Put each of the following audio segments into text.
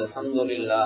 الحمد لله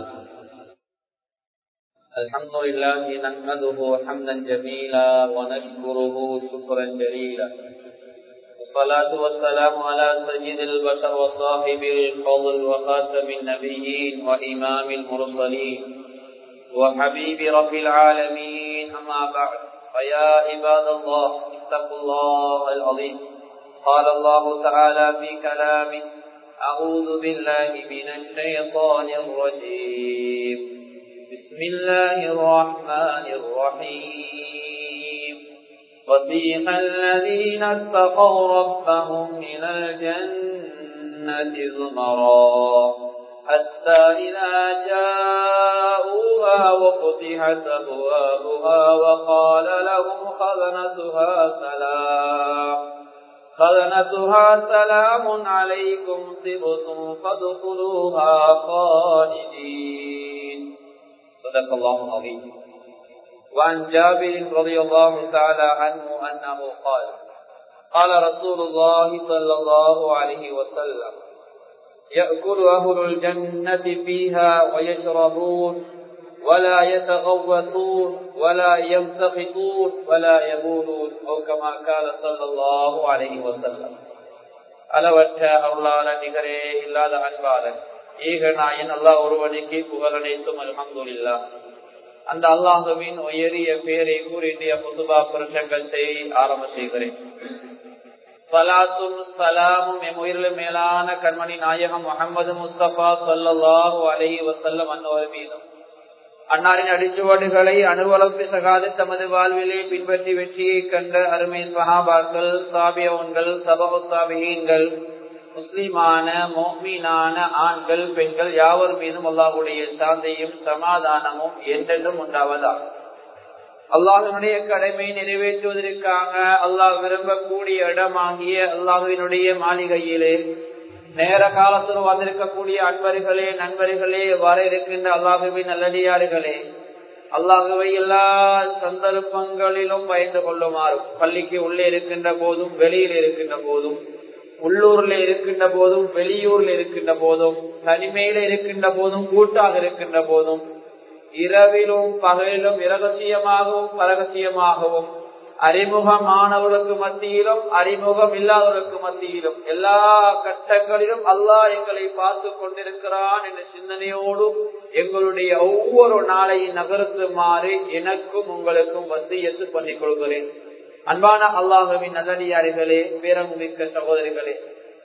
الحمد لله نحمده حمدا جميلا ونشكره شكرا جليلا والصلاة والسلام على سيد البشر وصاحب الفضل وخاتم النبيين وإمام المرسلين وحبيب رب العالمين أما بعد فيا عباد الله اتقوا الله العظيم قال الله تعالى في كلامه أعوذ بالله من الشيطان الرجيم بسم الله الرحمن الرحيم وسيق الذين اتقوا ربهم إلى الجنة زمرا حتى إذا جاءوها وفتحت أبوابها وقال لهم خزنتها سلام خزنتها سلام عليكم طبتم فادخلوها خالدين صدق الله العظيم وعن جابر رضي الله تعالى عنه أنه قال قال رسول الله صلى الله عليه وسلم يأكل أهل الجنة فيها ويشربون ولا يتغوثون ولا يمتخطون ولا يبولون أو كما قال صلى الله عليه وسلم அளவற்ற அருளாள நிகரே இல்லாத அன்பாளன் ஏக நாயன் அல்லாஹ் ஒருவனுக்கு புகழனைத்தும் அல்ஹம்துலில்லா அந்த அல்லாஹுவின் உயரிய பேரை கூறிய புதுபா புருஷங்கத்தை ஆரம்ப செய்கிறேன் சலாத்தும் சலாமும் எம் உயிரிலும் மேலான கண்மணி நாயகம் முகமது முஸ்தபா சல்லாஹூ அலஹி வசல்லம் அன்னவர் மீதும் அன்னாரின் அடிச்சுவடுகளை அனுவலப்பி சகாது தமது வாழ்விலே பின்பற்றி வெற்றியை கண்ட அருமை சஹாபாக்கள் சாபியவன்கள் சபகு சாபியங்கள் முஸ்லிமான மோமீனான ஆண்கள் பெண்கள் யாவர் மீதும் அல்லாஹுடைய சாந்தையும் சமாதானமும் என்றென்றும் உண்டாவதா அல்லாஹினுடைய கடமை நிறைவேற்றுவதற்காக அல்லாஹ் விரும்பக்கூடிய இடமாகிய அல்லாஹுவினுடைய மாளிகையிலே நேர காலத்தில் வந்திருக்கக்கூடிய அன்பர்களே நண்பர்களே வர இருக்கின்ற அல்லாஹுவின் நல்லடியார்களே அல்லாஹுவை எல்லா சந்தர்ப்பங்களிலும் பயந்து கொள்ளுமாறு பள்ளிக்கு உள்ளே இருக்கின்ற போதும் வெளியில் இருக்கின்ற போதும் உள்ளூர்ல இருக்கின்ற போதும் வெளியூர்ல இருக்கின்ற போதும் தனிமையில இருக்கின்ற போதும் கூட்டாக இருக்கின்ற போதும் இரவிலும் பகலிலும் இரகசியமாகவும் பரகசியமாகவும் அறிமுகமானவர்களுக்கு மத்தியிலும் அறிமுகம் இல்லாதவர்களுக்கு மத்தியிலும் எல்லா கட்டங்களிலும் அல்லாஹ் எங்களை பார்த்து கொண்டிருக்கிறான் என்ற சிந்தனையோடு எங்களுடைய ஒவ்வொரு நாளையும் நகர்த்துமாறு எனக்கும் உங்களுக்கும் வசியத்து பண்ணிக் கொள்கிறேன் அன்பான அல்லாஹுவின் நல்லடியார்களே பேரமுமிக்க சகோதரிகளே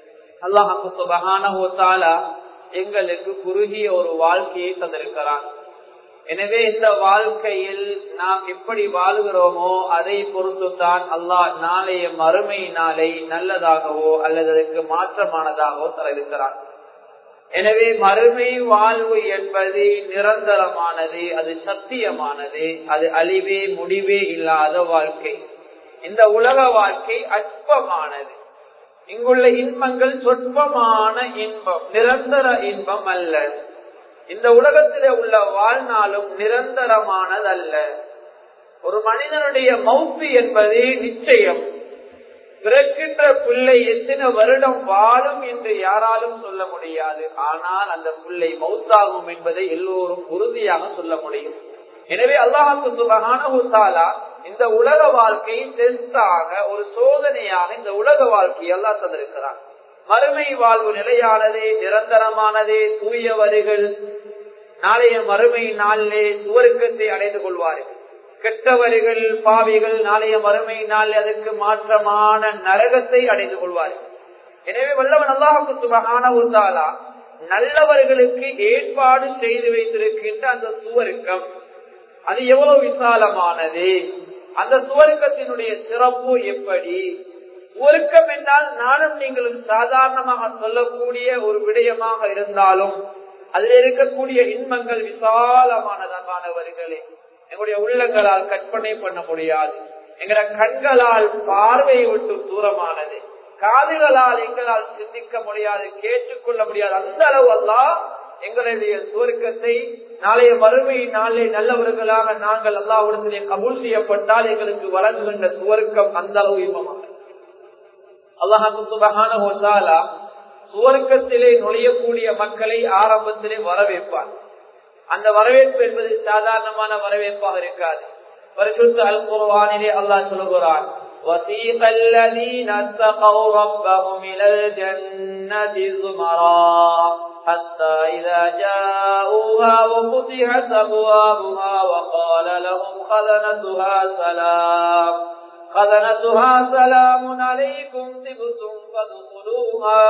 அல்லாஹு சுபகான எங்களுக்கு குறுகிய ஒரு வாழ்க்கையை தந்திருக்கிறான் எனவே இந்த வாழ்க்கையில் நாம் எப்படி வாழுகிறோமோ அதை பொறுத்துத்தான் அல்லாஹ் நாளைய மறுமை நாளை நல்லதாகவோ அல்லது அதற்கு மாற்றமானதாகவோ தர இருக்கிறான் எனவே மறுமை வாழ்வு என்பது நிரந்தரமானது அது சத்தியமானது அது அழிவே முடிவே இல்லாத வாழ்க்கை இந்த உலக வாழ்க்கை அற்பமானது இங்குள்ள இன்பங்கள் சொற்பமான இன்பம் நிரந்தர இன்பம் அல்ல இந்த உலகத்திலே உள்ள வாழ்நாளும் நிரந்தரமானதல்ல ஒரு மனிதனுடைய மௌத்து என்பது நிச்சயம் பிறக்கின்ற பிள்ளை எத்தனை வருடம் வாழும் என்று யாராலும் சொல்ல முடியாது ஆனால் அந்த பிள்ளை மௌத்தாகும் என்பதை எல்லோரும் உறுதியாக சொல்ல முடியும் எனவே அல்லாஹு சுபகான இந்த உலக வாழ்க்கை டெஸ்டாக ஒரு சோதனையாக இந்த உலக வாழ்க்கையை அல்லா தந்திருக்கிறார் மறுமை வாழ்வு நிலையானது நிரந்தரமானது தூயவர்கள் நாளைய மறுமை நாளிலே சுவருக்கத்தை அடைந்து கொள்வார்கள் கெட்டவர்கள் பாவிகள் நாளைய மறுமை நாள் அதற்கு மாற்றமான நரகத்தை அடைந்து கொள்வார்கள் எனவே வல்லவன் அல்லாஹுக்கு சுபகான உத்தாலா நல்லவர்களுக்கு ஏற்பாடு செய்து வைத்திருக்கின்ற அந்த சுவருக்கம் அது எவ்வளவு விசாலமானது அந்த சுவருக்கத்தினுடைய சிறப்பு எப்படி ஒருக்கம் என்றால் நானும் நீங்களும் சாதாரணமாக சொல்லக்கூடிய ஒரு விடயமாக இருந்தாலும் அதில் இருக்கக்கூடிய இன்பங்கள் விசாலமானதானவர்களே எங்களுடைய உள்ளங்களால் கற்பனை பண்ண முடியாது எங்களோட கண்களால் பார்வையை விட்டு தூரமானது காதுகளால் எங்களால் சிந்திக்க முடியாது கேட்டுக்கொள்ள முடியாது அந்த அளவு எல்லாம் எங்களுடைய சுவர்க்கத்தை நாளைய மறுமை நாளே நல்லவர்களாக நாங்கள் அல்லாவிடத்திலே கபூல் செய்யப்பட்டால் எங்களுக்கு வழங்குகின்ற சுவர்க்கம் அந்த அளவு இன்பமாக அல்லாஹு சுபஹான சுவர்க்கத்திலே நுழையக்கூடிய மக்களை ஆரம்பத்திலே வரவேற்பார் அந்த வரவேற்பு என்பது சாதாரணமான வரவேற்பாக இருக்காது பரிசுத்த அல் குர்வானிலே அல்லாஹ் சொல்லுகிறான் وسيق الذين اتقوا ربهم إلى الجنة زمرا حتى إذا جاءوها وفتحت أبوابها وقال لهم خزنتها سلام خزنتها سلام عليكم تبتم فادخلوها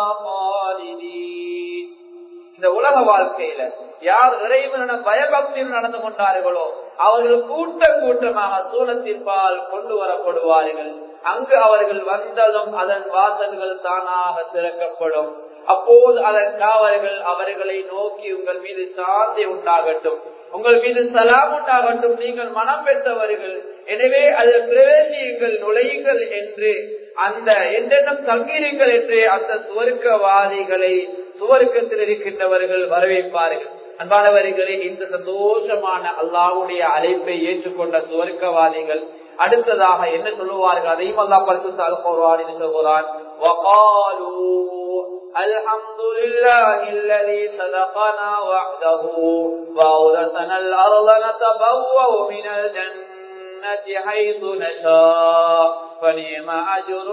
خالدين இந்த உலக வாழ்க்கையில யார் இறைவனிடம் பயபக்தியில் நடந்து கொண்டார்களோ அவர்கள் கூட்ட கூட்டமாக சூழத்திற்பால் கொண்டு வரப்படுவார்கள் அங்கு அவர்கள் வந்ததும் அதன் வாசல்கள் தானாக திறக்கப்படும் அப்போது அதன் காவல்கள் அவர்களை நோக்கி உங்கள் மீது சாந்தி உண்டாகட்டும் உங்கள் மீது சலாம் உண்டாகட்டும் நீங்கள் மனம் பெற்றவர்கள் எனவே அதில் பிரவேசியுங்கள் நுழையுங்கள் என்று அந்த எந்தெண்ணம் தங்கீருங்கள் என்று அந்த சுவர்க்கவாதிகளை சுவர்க்கத்தில் இருக்கின்றவர்கள் வரவேற்பார்கள் அன்பானவர்களே இந்த சந்தோஷமான அல்லாவுடைய அழைப்பை ஏற்றுக்கொண்ட சுவர்க்கவாதிகள் அடுத்ததாக என்ன சொல்லுவார்கள் அதையும் அல்லா பரிசுத்த அல்போரான் என்று சொல்கிறான் الحمد لله الذي صدقنا وعده وأورثنا الأرض نتبوأ من الجنة حيث نشاء فنعم أجر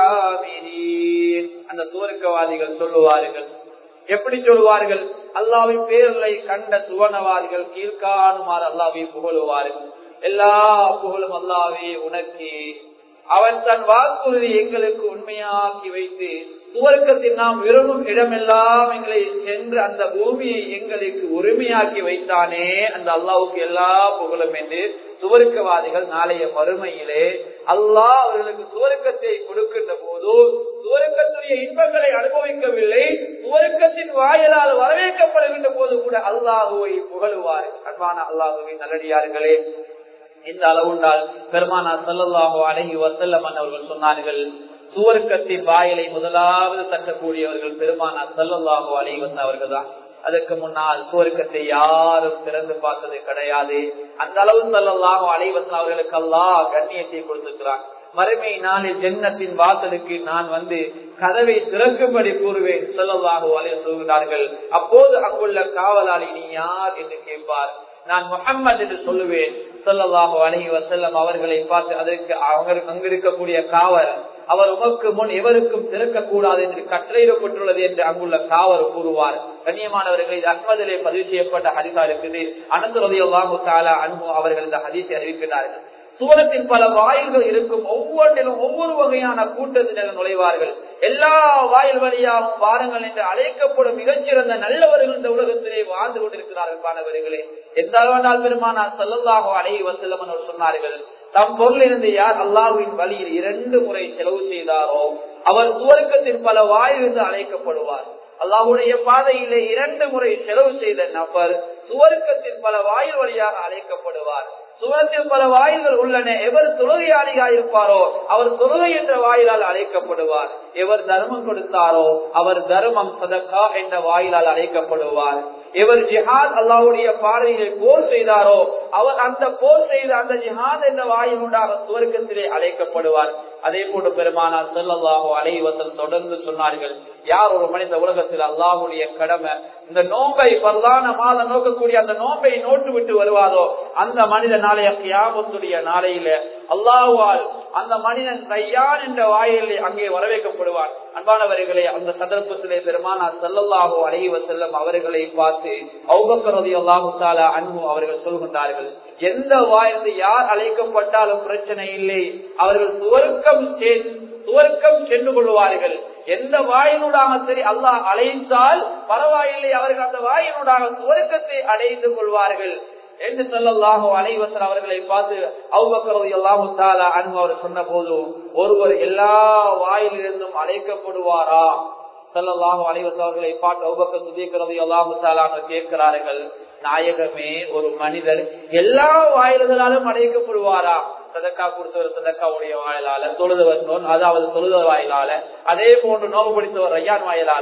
العاملين அந்த சுவர்க்கவாதிகள் சொல்லுவார்கள் எப்படி சொல்லுவார்கள் அல்லாவின் பேரலை கண்ட சுவனவாதிகள் கீழ்காணுமாறு அல்லாவை புகழுவார்கள் எல்லா புகழும் அல்லாவே உனக்கு அவன் தன் வாக்குறுதி எங்களுக்கு உண்மையாக்கி வைத்து சுவர்க்கத்தில் நாம் விரும்பும் இடமெல்லாம் எங்களை சென்று அந்த பூமியை எங்களுக்கு உரிமையாக்கி வைத்தானே அந்த அல்லாவுக்கு எல்லா புகழும் என்று சுவர்க்கவாதிகள் நாளைய மறுமையிலே அல்லாஹ் அவர்களுக்கு சுவர்க்கத்தை கொடுக்கின்ற போது சுவர்க்கத்துடைய இன்பங்களை அனுபவிக்கவில்லை சுவர்க்கத்தின் வாயிலால் வரவேற்கப்படுகின்ற போது கூட அல்லாஹுவை புகழுவார் அன்பான அல்லாஹுவை நல்லடியார்களே இந்த அளவுண்டால் பெருமானா சல்லல்லாஹு அழகி வசல்லம் அவர்கள் சொன்னார்கள் சுவர்க்கத்தின் வாயிலை முதலாவது தட்டக்கூடியவர்கள் பெருமானா சல்லல்லாஹு அழகி வந்த அவர்கள் தான் அதற்கு முன்னால் சுவர்க்கத்தை யாரும் திறந்து பார்த்தது கிடையாது அந்த அளவு சல்லல்லாஹு அலைவசன் அவர்களுக்கு அல்லாஹ் கண்ணியத்தை கொடுத்திருக்கிறான் மறுமை நாளில் ஜென்னத்தின் வாசலுக்கு நான் வந்து கதவை திறக்கும்படி கூறுவேன் சொல்லலாக அலைய சொல்கிறார்கள் அப்போது அங்குள்ள காவலாளி நீ யார் என்று கேட்பார் நான் முகம்மது என்று சொல்லுவேன் சொல்லலாக அழகி வசல்லம் அவர்களை பார்த்து அதற்கு அவங்க அங்கு இருக்கக்கூடிய காவல் அவர் உமக்கு முன் எவருக்கும் திறக்க கூடாது என்று கட்டளையிடப்பட்டுள்ளது என்று அங்குள்ள காவல் கூறுவார் கண்ணியமானவர்கள் இது அஹ்மதிலே பதிவு செய்யப்பட்ட ஹரிசா இருக்குது அனந்தரதியல்லாஹு தாலா அன்பு அவர்கள் இந்த ஹதீஸை அறிவிக்கிறார்கள் சுவனத்தின் பல வாயில்கள் இருக்கும் ஒவ்வொன்றிலும் ஒவ்வொரு வகையான கூட்டத்தினர் நுழைவார்கள் எல்லா வாயில் வழியாகவும் வாருங்கள் என்று அழைக்கப்படும் மிகச்சிறந்த நல்லவர்கள் இந்த உலகத்திலே வாழ்ந்து கொண்டிருக்கிறார்கள் மாணவர்களே எந்த அளவனால் பெருமானார் செல்லல்லாக அழகி வசல்லம் அவர் சொன்னார்கள் தம் பொருளிலிருந்து யார் அல்லாஹுவின் வழியில் இரண்டு முறை செலவு செய்தாரோ அவர் சுவர்க்கத்தின் பல வாயிலிருந்து அழைக்கப்படுவார் அல்லாஹுடைய பாதையிலே இரண்டு முறை செலவு செய்த நபர் சுவர்க்கத்தின் பல வாயில் வழியாக அழைக்கப்படுவார் சுவனத்தில் பல வாயில்கள் உள்ளன எவர் தொழுகையாளியாக இருப்பாரோ அவர் தொழுகை என்ற வாயிலால் அழைக்கப்படுவார் எவர் தர்மம் கொடுத்தாரோ அவர் தர்மம் சதக்கா என்ற வாயிலால் அழைக்கப்படுவார் எவர் ஜிஹாத் அல்லாவுடைய பாதையிலே போர் செய்தாரோ அவர் அந்த போர் செய்த அந்த ஜிஹாத் என்ற வாயில் உண்டாக சுவர்க்கத்திலே அழைக்கப்படுவார் அதே போன்று பெருமானார் செல்லல்லாஹோ அலைவசம் தொடர்ந்து சொன்னார்கள் யார் ஒரு மனித உலகத்தில் அல்லாஹுடைய கடமை இந்த நோம்பை பிரதான மாதம் நோக்கக்கூடிய அந்த நோம்பை நோட்டு விட்டு வருவாரோ அந்த மனித நாளைய கியாமத்துடைய நாளையில அல்லாஹுவால் அந்த மனிதன் ரையான் என்ற வாயிலே அங்கே வரவேற்கப்படுவான் அன்பானவர்களே அந்த சந்தர்ப்பத்திலே பெருமானா செல்லல்லாஹோ அலைவ செல்லம் அவர்களை பார்த்து ஔபக்கரதி அல்லாஹு தாலா அன்பு அவர்கள் சொல்கின்றார்கள் எந்த வாயிலிருந்து யார் அழைக்கப்பட்டாலும் பிரச்சனை இல்லை அவர்கள் சுவர்க்கம் சுவர்க்கம் சென்று கொள்வார்கள் எந்த வாயினூடாக சரி அல்லாஹ் அழைத்தால் பரவாயில்லை அவர்கள் அந்த வாயினூடாக சுவர்க்கத்தை அடைந்து கொள்வார்கள் என்று சொல்லலாகோ அலைவசன் அவர்களை பார்த்து அவ்வக்கிறது எல்லாம் அன்பு அவர் சொன்ன போது ஒருவர் எல்லா வாயிலிருந்தும் அழைக்கப்படுவாரா சொல்லலாகோ அலைவசன் அவர்களை பார்த்து அவ்வக்க சுதீக்கிறது எல்லாம் கேட்கிறார்கள் நாயகமே ஒரு மனிதர் எல்லா வாயில்களாலும் அழைக்கப்படுவாரா சதக்கா கொடுத்தவர் சதக்காவுடைய வாயிலால தொழுதவர் நோன் அதாவது தொழுத வாயிலால அதே போன்று நோவு பிடித்தவர் ஐயான் வாயிலால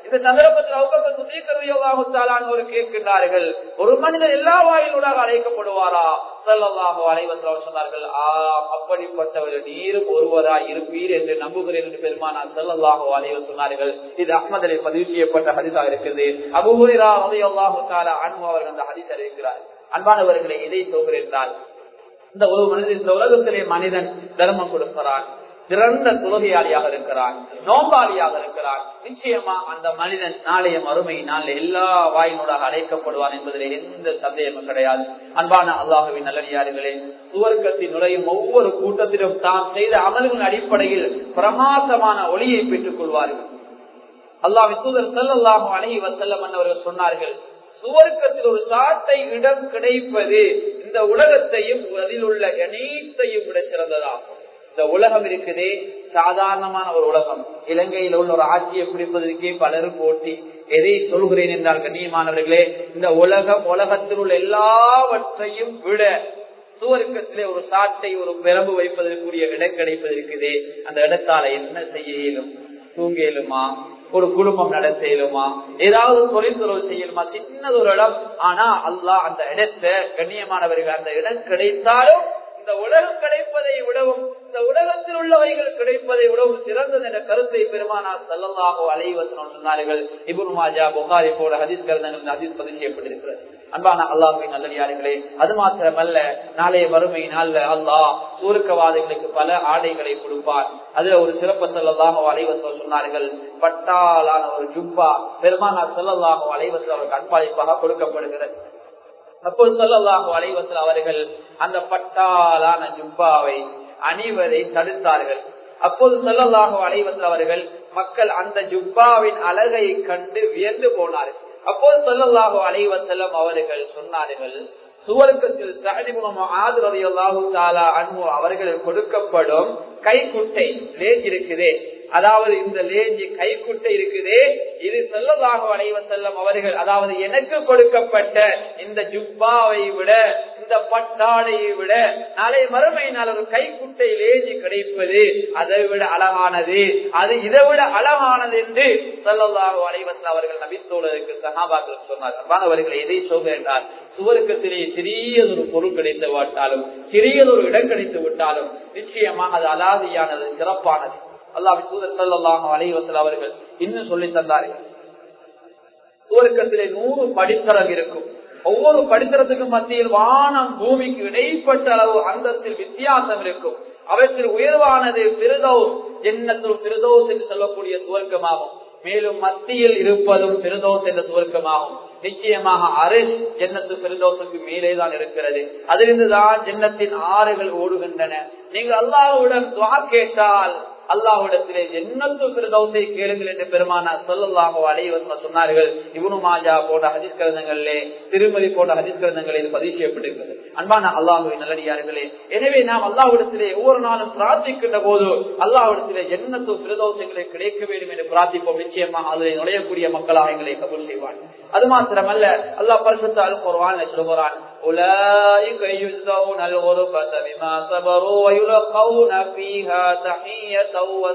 இந்த சந்தர்ப்பத்தில் அவுபக்கர் சுதீகரவியோகாமுத்தாலான் ஒரு கேட்கின்றார்கள் ஒரு மனிதர் எல்லா வாயிலூடாக அழைக்கப்படுவாரா செல்லல்லாஹோ அலைவசம் சொன்னார்கள் ஆ அப்படிப்பட்டவர் நீரும் ஒருவரா இருப்பீர் என்று நம்புகிறேன் என்று பெருமானார் செல்லல்லாஹோ அலைவர் சொன்னார்கள் இது அஹ்மதிலே பதிவு செய்யப்பட்ட ஹதிதாக இருக்குது அபுஹுரா உதயல்லாஹு தாலா அன்பு அவர்கள் அந்த ஹதிஸ் அறிவிக்கிறார் அன்பானவர்களை இதை சொல்கிறேன் இந்த ஒரு மனிதன் இந்த உலகத்திலே மனிதன் தர்மம் கொடுக்கிறான் சிறந்த தொழுகையாளியாக இருக்கிறான் நோம்பாளியாக இருக்கிறான் நிச்சயமா அந்த மனிதன் நாளைய மறுமை நாளில் எல்லா வாயினூடாக அழைக்கப்படுவான் என்பதில் எந்த சந்தேகமும் கிடையாது அன்பான அல்லாஹுவின் நல்லடியார்களே சுவர்க்கத்தின் நுழையும் ஒவ்வொரு கூட்டத்திலும் தாம் செய்த அமல்களின் அடிப்படையில் பிரமாசமான ஒளியை பெற்றுக் கொள்வார்கள் அல்லாஹ் தூதர் செல்லல்லாஹும் அழகி வசல்லம் அவர்கள் சொன்னார்கள் சுவர்க்கத்தில் ஒரு சாட்டை இடம் கிடைப்பது இந்த உலகத்தையும் அதில் உள்ள அனைத்தையும் விட சிறந்ததாகும் இந்த உலகம் இருக்குதே சாதாரணமான ஒரு உலகம் இலங்கையில் உள்ள ஒரு ஆட்சியை பிடிப்பதற்கே பலரும் போட்டி எதை சொல்கிறேன் என்றால் கண்ணியமானவர்களே இந்த உலகம் உலகத்தில் உள்ள எல்லாவற்றையும் விட சுவர்க்கத்திலே ஒரு சாட்டை ஒரு பெரம்பு வைப்பதற்குரிய இடம் கிடைப்பதற்குதே அந்த இடத்தால என்ன செய்ய இயலும் தூங்க இயலுமா ஒரு குடும்பம் நடத்த இயலுமா ஏதாவது தொழில் துறவு செய்யலுமா சின்னது ஒரு இடம் ஆனா அல்லாஹ் அந்த இடத்தை கண்ணியமானவர்கள் அந்த இடம் கிடைத்தாலும் இந்த உலகம் கிடைப்பதை விடவும் இந்த உலகத்தில் உள்ளவைகள் கிடைப்பதை விடவும் சிறந்தது என்ற கருத்தை பெருமானார் சல்லல்லாஹோ அலைவசனம் சொன்னார்கள் இபுன் மாஜா புகாரி போல ஹதீஸ் கருந்தங்கள் ஹதீஸ் பதிவு செய்யப்பட்டிருக்கிறது அன்பான அல்லாஹின் நல்லடியார்களே அது மாத்திரமல்ல நாளைய வறுமை நாள்ல அல்லாஹ் சூருக்கவாதிகளுக்கு பல ஆடைகளை கொடுப்பார் அதுல ஒரு சிறப்பு செல்லல்லாஹோ அலைவசம் சொன்னார்கள் பட்டாலான ஒரு ஜுப்பா பெருமானார் செல்லல்லாஹோ அலைவசம் அவருக்கு அன்பாளிப்பாக கொடுக்கப்படுகிறது அப்போது சொல்லலாக அலைவசல் அவர்கள் அந்த பட்டாலான ஜுப்பாவை அணிவதை தடுத்தார்கள் அப்போது சொல்லலாக அலைவசல் அவர்கள் மக்கள் அந்த ஜுப்பாவின் அழகை கண்டு வியந்து போனார்கள் அப்போது சொல்லலாக அலைவசல்லம் அவர்கள் சொன்னார்கள் சுவர்க்கத்தில் அவர்கள் கொடுக்கப்படும் கைக்குட்டை லேஜ் இருக்குதே அதாவது இந்த லேஞ்சி கைக்குட்டை இருக்குதே இது செல்லதாக அலைவ செல்லம் அவர்கள் அதாவது எனக்கு கொடுக்கப்பட்ட இந்த ஜுப்பாவை விட இந்த பட்டாடையை விட நாளை மறுமை நாள் ஒரு கைக்குட்டை லேஞ்சி கிடைப்பது அதை விட அழகானது அது இதை விட அழகானது என்று செல்லதாக அலைவசல் அவர்கள் நபித்தோழருக்கு சகாபாக்கள் சொன்னார் அவர்களை எதை சொல்கிறார் சுவர்க்கத்திலே சிறியதொரு பொருள் கிடைத்து விட்டாலும் சிறியதொரு இடம் கிடைத்து விட்டாலும் நிச்சயமாக அது அலாதியானது சிறப்பானது அல்லாஹ் தூதர் சல்லாஹ் அலைவசல் அவர்கள் இன்னும் சொல்லி தந்தார்கள் சுவர்க்கத்திலே நூறு படித்தரம் இருக்கும் ஒவ்வொரு படித்தரத்துக்கும் மத்தியில் வானம் பூமிக்கு இடைப்பட்ட அளவு அந்தத்தில் வித்தியாசம் இருக்கும் அவற்றில் உயர்வானது பிரதோஸ் ஜென்னத்தில் பிரதோஸ் என்று சொல்லக்கூடிய சுவர்க்கமாகும் மேலும் மத்தியில் இருப்பதும் பிரதோஸ் என்ற சுவர்க்கமாகும் நிச்சயமாக அரிஷ் ஜென்னத்து பிரதோசுக்கு மேலே தான் இருக்கிறது அதிலிருந்துதான் ஜென்னத்தின் ஆறுகள் ஓடுகின்றன நீங்கள் அல்லாஹுடன் துவா கேட்டால் அல்லாஹுடத்திலே ஜென்னத்து பிரதௌசை கேளுங்கள் என்று பெருமானா சொல்லல்லாஹோ அலைவசம் சொன்னார்கள் இவனு மாஜா போன்ற ஹதீஸ் கருதங்களிலே திருமதி போன்ற ஹதீஸ் கருதங்களில் பதிவு செய்யப்பட்டிருக்கிறது அன்பான அல்லாஹுவின் நல்லடியார்களே எனவே நாம் அல்லாஹுடத்திலே ஒவ்வொரு நாளும் பிரார்த்திக்கின்ற போது அல்லாஹுடத்திலே ஜென்னத்து பிரதோஷங்களை கிடைக்க வேண்டும் என்று பிரார்த்திப்போம் நிச்சயமாக அதில் நுழையக்கூடிய மக்களாக எங்களை கபூல் செய்வான் அது மாத்திரமல்ல அல்லாஹ் பரிசுத்தால் குர்வான் சொல்கிறான் أولئك يجزون الغرفة بما صبروا ويلقون فيها تحية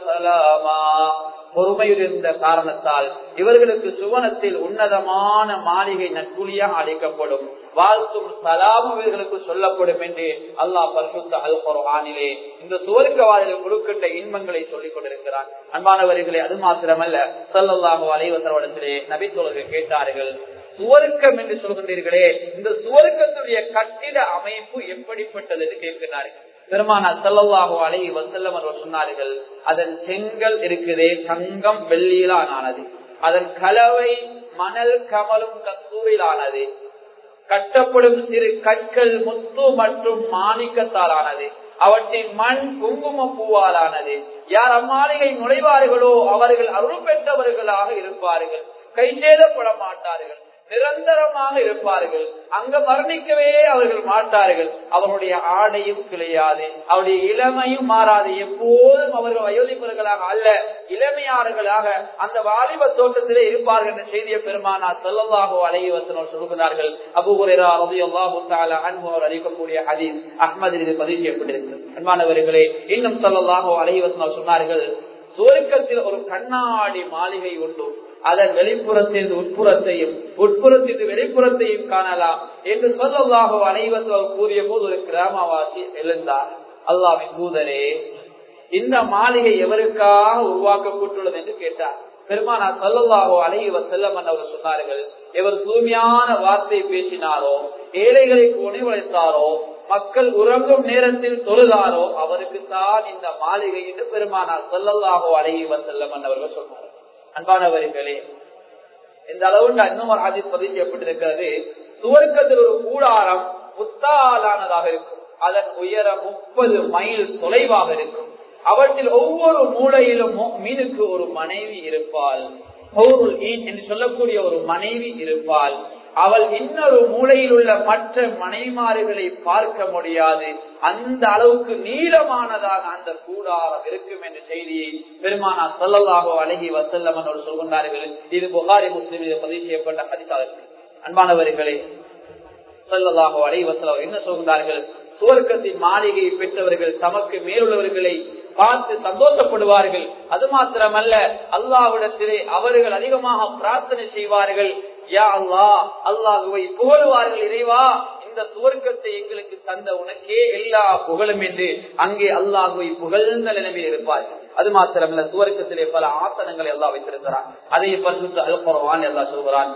وسلاما பொறுமையிருந்த காரணத்தால் இவர்களுக்கு சுவனத்தில் உன்னதமான மாளிகை நட்புலியாக அளிக்கப்படும் வாழ்த்தும் சலாமும் இவர்களுக்கு சொல்லப்படும் என்று அல்லாஹ் பரிசுத்த அல் குர்ஆனிலே இந்த சுவர்க்கவாதிகள் கொடுக்கின்ற இன்பங்களை சொல்லிக் கொண்டிருக்கிறான் அன்பானவர்களே அது மாத்திரமல்ல சல்லல்லாஹு அலைவசவடத்திலே நபி தொழுகை கேட்டார்கள் சுவர்க்கம் என்று சொல்கின்றீர்களே இந்த சுவர்க்கத்துடைய கட்டிட அமைப்பு எப்படிப்பட்டது என்று கேட்கிறார்கள் பெருமானா சல்லல்லாஹு அலை வசல்லம் அவர்கள் சொன்னார்கள் அதன் செங்கல் இருக்குதே தங்கம் வெள்ளியிலானது அதன் கலவை மணல் கமலும் கஸ்தூரிலானது கட்டப்படும் சிறு கற்கள் முத்து மற்றும் மாணிக்கத்தாலானது அவற்றின் மண் குங்கும பூவாலானது யார் அம்மாளிகை நுழைவார்களோ அவர்கள் அருள் பெற்றவர்களாக இருப்பார்கள் கைசேதப்பட மாட்டார்கள் நிரந்தரமாக இருப்பார்கள் அங்க மரணிக்கவே அவர்கள் மாட்டார்கள் அவருடைய ஆடையும் கிளையாது அவருடைய இளமையும் மாறாது எப்போதும் அவர்கள் வயோதிப்பவர்களாக அல்ல இளமையாளர்களாக அந்த வாலிப தோட்டத்திலே இருப்பார்கள் என்ற செய்தியை பெருமானா செல்லல்லாகோ அழகி வசனம் சொல்கிறார்கள் அபு உரைரா ரதியல்லாஹு தஆலா அன்ஹு அவர் அறிவிக்கக்கூடிய ஹதீஸ் அஹ்மதில் இது பதிவு செய்யப்பட்டிருக்கிறது அன்பானவர்களே இன்னும் சொல்லல்லாஹோ அழகி வசனம் சொன்னார்கள் சுவர்க்கத்தில் ஒரு கண்ணாடி மாளிகை உண்டு அதன் வெளிப்புறத்திலிருந்து உட்புறத்தையும் உட்புறத்திலிருந்து வெளிப்புறத்தையும் காணலாம் என்று சொல்லலாக அனைவரும் கூறிய போது ஒரு கிராமவாசி எழுந்தார் அல்லாவின் தூதரே இந்த மாளிகை எவருக்காக உருவாக்கப்பட்டுள்ளது என்று கேட்டார் பெருமானா சல்லல்லாஹோ அலைவ செல்லம் அவர் சொன்னார்கள் எவர் தூய்மையான வார்த்தை பேசினாரோ ஏழைகளுக்கு உணவளித்தாரோ மக்கள் உறங்கும் நேரத்தில் தொழுதாரோ அவருக்கு தான் இந்த மாளிகை என்று பெருமானா சல்லல்லாஹோ அலைவ செல்லம் அவர்கள் சொன்னார் அன்பானவர்களே இந்த அளவுக்கு இன்னும் ஒரு ஆதி பதிவு செய்யப்பட்டிருக்கிறது சுவர்க்கத்தில் ஒரு கூடாரம் முத்தாலானதாக இருக்கும் அதன் உயரம் முப்பது மைல் தொலைவாக இருக்கும் அவற்றில் ஒவ்வொரு மூலையிலும் மீனுக்கு ஒரு மனைவி இருப்பாள் என்று சொல்லக்கூடிய ஒரு மனைவி இருப்பாள் அவள் இன்னொரு மூலையில் உள்ள மற்ற மனைமாறுகளை பார்க்க முடியாது அந்த அளவுக்கு நீளமானதாக அந்த கூடாரம் இருக்கும் என்ற செய்தியை பெருமானா சொல்லலாகோ அழகி வசல்லம் என்று சொல்கின்றார்கள் இது புகாரி முஸ்லிம் பதிவு செய்யப்பட்ட ஹதிசாளர்கள் அன்பானவர்களே சொல்லலாகோ அழகி வசலம் என்ன சொல்கின்றார்கள் சுவர்க்கத்தின் மாளிகையை பெற்றவர்கள் தமக்கு மேலுள்ளவர்களை பார்த்து சந்தோஷப்படுவார்கள் அது மாத்திரமல்ல அல்லாவிடத்திலே அவர்கள் அதிகமாக பிரார்த்தனை செய்வார்கள் யா அல்லா அல்லாஹுவை புகழுவார்கள் இறைவா இந்த சுவர்க்கத்தை எங்களுக்கு தந்த உனக்கே எல்லா புகழும் என்று அங்கே அல்லாஹுவை புகழ்ந்த நிலைமையில் இருப்பார்கள் அது மாத்திரமல்ல சுவர்க்கத்திலே பல ஆசனங்களை எல்லாம் வைத்திருக்கிறான் அதை பரிசுத்த அல்பரவான் எல்லாம் சொல்கிறான்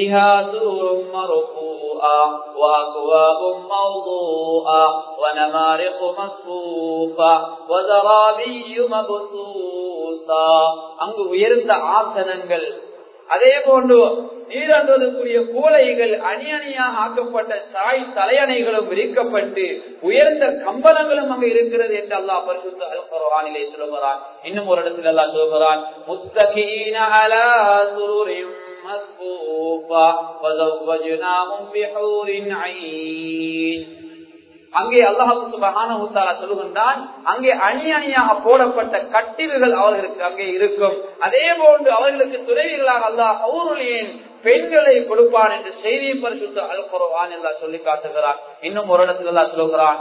وأكواب موضوعة ونمارق مصفوفة وزرابي مبثوثة அங்கு உயர்ந்த ஆசனங்கள் அதே போன்று நீரண்டுவதற்குரிய கூலைகள் அணி அணியாக ஆக்கப்பட்ட சாய் தலையணைகளும் விரிக்கப்பட்டு உயர்ந்த கம்பளங்களும் அங்கு இருக்கிறது என்று அல்லா பரிசுத்த அல்பரவானிலே சொல்லுகிறான் இன்னும் ஒரு இடத்தில் அல்லா சொல்லுகிறான் முத்தகீன அலா சுருரின் مصفوفة وزوجناهم بحور عين அங்கே அல்லாஹு சுபஹான சொல்லுகின்றான் அங்கே அணி அணியாக போடப்பட்ட கட்டில்கள் அவர்களுக்கு அங்கே இருக்கும் அதே போன்று அவர்களுக்கு துறைவிகளாக அல்லாஹ் அவுருளியேன் பெண்களை கொடுப்பான் என்று செய்தியை பரிசுத்த அல் குர்ஆன் எல்லாம் சொல்லி காட்டுகிறான் இன்னும் ஒரு இடத்துல எல்லாம் சொல்லுகிறான்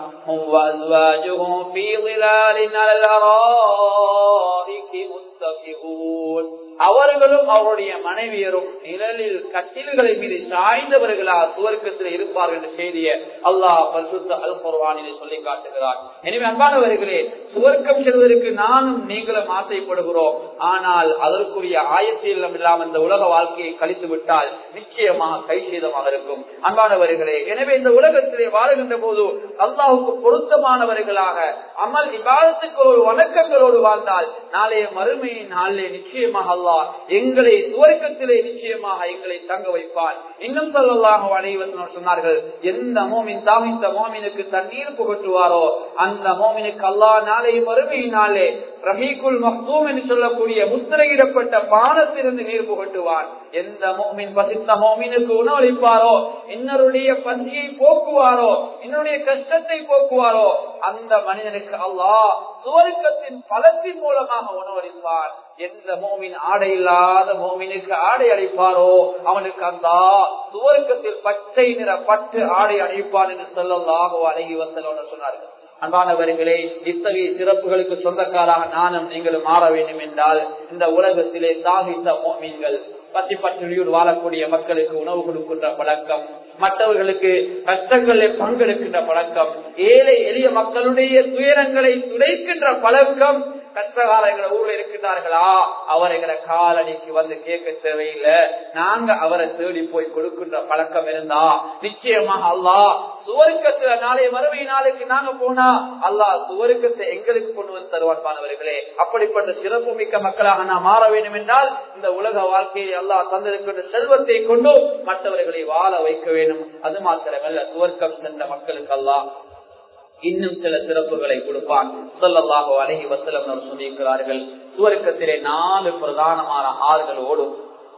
அவர்களும் அவருடைய மனைவியரும் நிழலில் கட்டில்களை மீது சாய்ந்தவர்களாக சுவர்க்கத்தில் இருப்பார்கள் என்ற செய்தியை அல்லாஹ் பரிசுத்த அல் குர்ஆனிலே சொல்லி காட்டுகிறார் எனவே அன்பானவர்களே சுவர்க்கம் செல்வதற்கு நானும் நீங்களும் ஆசைப்படுகிறோம் ஆனால் அதற்குரிய ஆயத்தில் இல்லாமல் இந்த உலக வாழ்க்கையை கழித்து விட்டால் நிச்சயமாக கைசேதமாக இருக்கும் அன்பானவர்களே எனவே இந்த உலகத்திலே வாழுகின்ற போது அல்லாஹுக்கு பொருத்தமானவர்களாக அமல் விவாதத்துக்கு ஒரு வணக்கங்களோடு வாழ்ந்தால் நாளைய மறுமையின் நாளிலே நிச்சயமாக அல்லாஹ் எங்களை சுவர்க்கத்திலே நிச்சயமாக எங்களை தங்க வைப்பான் இன்னும் சொல்லலாக அனைவரும் சொன்னார்கள் எந்த மோமின் தாமித்த மோமினுக்கு தண்ணீர் புகட்டுவாரோ அந்த மோமினுக்கு அல்லாஹ் நாளை மறுமையினாலே ரஹீகுல் மஹ்தூம் என்று சொல்லக்கூடிய முத்திரையிடப்பட்ட பானத்திலிருந்து நீர் புகட்டுவான் எந்த மோமின் பசித்த மோமினுக்கு உணவளிப்பாரோ இன்னருடைய பசியை போக்குவாரோ இன்னருடைய கஷ்டத்தை போக்குவாரோ அந்த மனிதனுக்கு அல்லாஹ் சுவர்க்கத்தின் பலத்தின் மூலமாக உணவளிப்பான் எந்த மோமின் ஆடை இல்லாத மோமினுக்கு ஆடை அளிப்பாரோ அவனுக்கு அந்த சுவர்க்கத்தில் பச்சை நிற பட்டு ஆடை அளிப்பான் என்று சொல்லலாக அழகி வசலோன்னு சொன்னார்கள் அன்பானவர்களே இத்தகைய சிறப்புகளுக்கு சொந்தக்காராக நானும் நீங்களும் மாற வேண்டும் என்றால் இந்த உலகத்திலே தாகித்த மோமீன்கள் பசி பற்றியோடு வாழக்கூடிய மக்களுக்கு உணவு கொடுக்கின்ற பழக்கம் மற்றவர்களுக்கு கஷ்டங்களில் பங்கெடுக்கின்ற பழக்கம் ஏழை எளிய மக்களுடைய துயரங்களை துடைக்கின்ற பழக்கம் கஷ்டகாரங்கள ஊர்ல இருக்கின்றார்களா அவர் எங்களை காலடிக்கு வந்து கேட்க தேவையில்லை நாங்க அவரை தேடி போய் கொடுக்கின்ற பழக்கம் இருந்தா நிச்சயமாக அல்லா சுவருக்கத்துல நாளை மறுமை நாளுக்கு நாங்க போனா அல்லாஹ் சுவருக்கத்தை எங்களுக்கு கொண்டு வந்து தருவான்பானவர்களே அப்படிப்பட்ட சிறப்பு மிக்க மக்களாக நாம் மாற வேண்டும் என்றால் இந்த உலக வாழ்க்கையை அல்லாஹ் தந்திருக்கின்ற செல்வத்தை கொண்டு மற்றவர்களை வாழ வைக்க வேண்டும் அது மாத்திரமல்ல சுவர்க்கம் சென்ற மக்களுக்கு அல்லாஹ் இன்னும் சில சிறப்புகளை கொடுப்பான் சொல்லல்லாஹோ அழகி வசலம் சொல்லியிருக்கிறார்கள் சுவர்க்கத்திலே நாலு பிரதானமான ஆறுகள் ஓடும்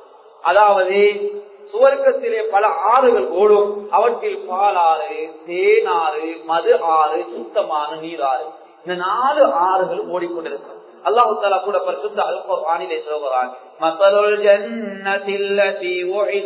அதாவது சுவர்க்கத்திலே பல ஆறுகள் ஓடும் அவற்றில் பாலாறு தேனாறு மது ஆறு சுத்தமான நீராறு இந்த நாலு ஆறுகள் ஓடிக்கொண்டிருக்கும் அல்லாஹு தாலா கூட பரிசுத்த அல்குர்ஆனிலே சொல்கிறான் مثل الجنة التي وعد